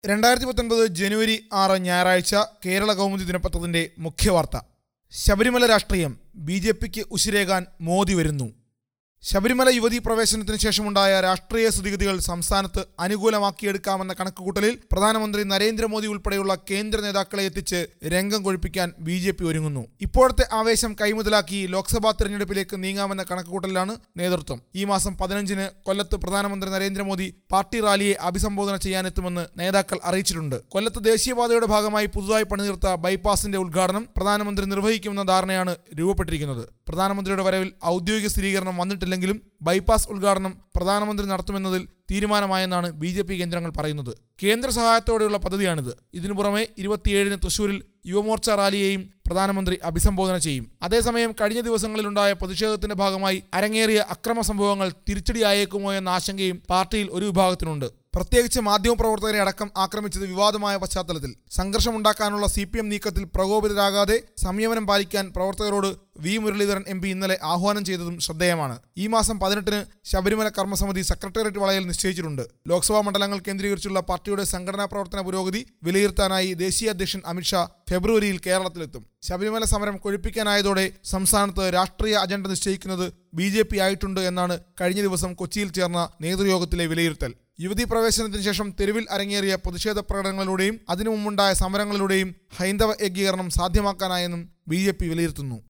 രണ്ടായിരത്തി പത്തൊൻപത് ജനുവരി ആറ് ഞായറാഴ്ച കേരള കൗമുദി ദിനപത്രത്തിന്റെ മുഖ്യവാർത്ത ശബരിമല രാഷ്ട്രീയം ബി ജെ പിക്ക് ഉശിരേകാൻ മോദി വരുന്നു ശബരിമല യുവതീ പ്രവേശനത്തിന് ശേഷമുണ്ടായ രാഷ്ട്രീയ സ്ഥിതിഗതികൾ സംസ്ഥാനത്ത് അനുകൂലമാക്കിയെടുക്കാമെന്ന കണക്കുകൂട്ടലിൽ പ്രധാനമന്ത്രി നരേന്ദ്രമോദി ഉൾപ്പെടെയുള്ള കേന്ദ്ര നേതാക്കളെ എത്തിച്ച് രംഗം കൊഴിപ്പിക്കാൻ ബി ജെ പി ഒരുങ്ങുന്നു ഇപ്പോഴത്തെ ആവേശം കൈമുതലാക്കി ലോക്സഭാ തെരഞ്ഞെടുപ്പിലേക്ക് നീങ്ങാമെന്ന കണക്കുകൂട്ടലിലാണ് നേതൃത്വം ഈ മാസം പതിനഞ്ചിന് കൊല്ലത്ത് പ്രധാനമന്ത്രി നരേന്ദ്രമോദി പാർട്ടി റാലിയെ അഭിസംബോധന ചെയ്യാനെത്തുമെന്ന് നേതാക്കൾ അറിയിച്ചിട്ടുണ്ട് കൊല്ലത്ത് ദേശീയപാതയുടെ ഭാഗമായി പുതുതായി പണിതീർത്ത ബൈപ്പാസിന്റെ ഉദ്ഘാടനം പ്രധാനമന്ത്രി നിർവഹിക്കുമെന്ന ധാരണയാണ് രൂപപ്പെട്ടിരിക്കുന്നത് പ്രധാനമന്ത്രിയുടെ വരവിൽ ഔദ്യോഗിക സ്ഥിരീകരണം വന്നിട്ടില്ലെങ്കിലും ബൈപ്പാസ് ഉദ്ഘാടനം പ്രധാനമന്ത്രി നടത്തുമെന്നതിൽ തീരുമാനമായെന്നാണ് ബി ജെ പി കേന്ദ്രങ്ങൾ പറയുന്നത് കേന്ദ്ര സഹായത്തോടെയുള്ള പദ്ധതിയാണിത് ഇതിനു പുറമെ ഇരുപത്തിയേഴിന് തൃശൂരിൽ യുവമോർച്ച റാലിയെയും പ്രധാനമന്ത്രി അഭിസംബോധന ചെയ്യും അതേസമയം കഴിഞ്ഞ ദിവസങ്ങളിലുണ്ടായ പ്രതിഷേധത്തിന്റെ ഭാഗമായി അരങ്ങേറിയ അക്രമ സംഭവങ്ങൾ തിരിച്ചടിയായേക്കുമോ എന്ന ആശങ്കയും പാർട്ടിയിൽ ഒരു വിഭാഗത്തിനുണ്ട് പ്രത്യേകിച്ച് മാധ്യമപ്രവർത്തകരെ അടക്കം ആക്രമിച്ചത് വിവാദമായ പശ്ചാത്തലത്തിൽ സംഘർഷമുണ്ടാക്കാനുള്ള സി പി എം നീക്കത്തിൽ പ്രകോപിതരാകാതെ സംയമനം പാലിക്കാൻ പ്രവർത്തകരോട് വി മുരളീധരൻ എം പി ഇന്നലെ ആഹ്വാനം ചെയ്തതും ശ്രദ്ധേയമാണ് ഈ മാസം പതിനെട്ടിന് ശബരിമല കർമ്മസമിതി സെക്രട്ടേറിയറ്റ് വളയൽ നിശ്ചയിച്ചിട്ടുണ്ട് ലോക്സഭാ മണ്ഡലങ്ങൾ കേന്ദ്രീകരിച്ചുള്ള പാർട്ടിയുടെ സംഘടനാ പ്രവർത്തന പുരോഗതി വിലയിരുത്താനായി ദേശീയ അധ്യക്ഷൻ അമിത്ഷാ ഫെബ്രുവരിയിൽ കേരളത്തിലെത്തും ശബരിമല സമരം കൊഴുപ്പിക്കാനായതോടെ സംസ്ഥാനത്ത് രാഷ്ട്രീയ അജണ്ട നിശ്ചയിക്കുന്നത് ബി ജെ പി ആയിട്ടുണ്ട് എന്നാണ് കഴിഞ്ഞ ദിവസം കൊച്ചിയിൽ ചേർന്ന നേതൃയോഗത്തിലെ വിലയിരുത്തൽ യുവതീ പ്രവേശനത്തിന് ശേഷം തെരുവിൽ അരങ്ങേറിയ പ്രതിഷേധ പ്രകടനങ്ങളിലൂടെയും അതിനു മുമ്പുണ്ടായ സമരങ്ങളിലൂടെയും ഹൈന്ദവ ഏകീകരണം സാധ്യമാക്കാനായെന്നും ബി വിലയിരുത്തുന്നു